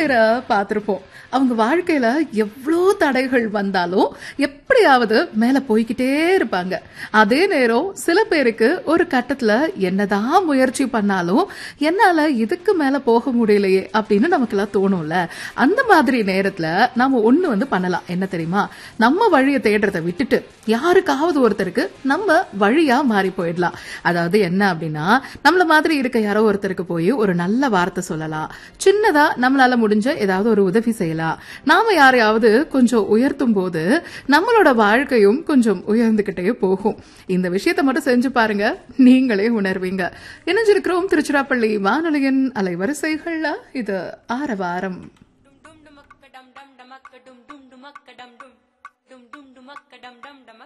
பேரை பார்த்திருப்போம் அவங்க வாழ்க்கையில எவ்வளோ தடைகள் வந்தாலும் எப்படியாவது மேல போய்கிட்டே இருப்பாங்க அதே நேரம் சில பேருக்கு ஒரு கட்டத்துல என்னதான் முயற்சி பண்ணாலும் என்னால இதுக்கு மேல போக முடியலையே அப்படின்னு நமக்கெல்லாம் தோணும்ல அந்த மாதிரி நேரத்துல நாம ஒண்ணு வந்து பண்ணலாம் என்ன தெரியுமா நம்ம வழியை தேடுறதை விட்டுட்டு யாருக்காவது ஒருத்தருக்கு நம்ம வழியா மாறி போயிடலாம் அதாவது என்ன அப்படின்னா நம்மள மாதிரி இருக்க யாரோ ஒருத்தருக்கு போய் ஒரு நல்ல வார்த்தை சொல்லலாம் சின்னதா நம்மளால முடிஞ்ச ஏதாவது ஒரு உதவி செய்யலாம் நாம யாரையாவது கொஞ்சம் உயர்த்தும் போது நம்மளோட வாழ்க்கையும் கொஞ்சம் உயர்ந்துகிட்டே போகும் இந்த விஷயத்தை மட்டும் செஞ்சு பாருங்க நீங்களே உணர்வீங்க இணைஞ்சிருக்கிறோம் திருச்சிராப்பள்ளி வானொலியின் அலைவரிசைகள்ல இது ஆரவாரம் dum dum dumakka dum dum dumakka dum dum dum dumakka dum dum dum dum dumakka dum dum dumakka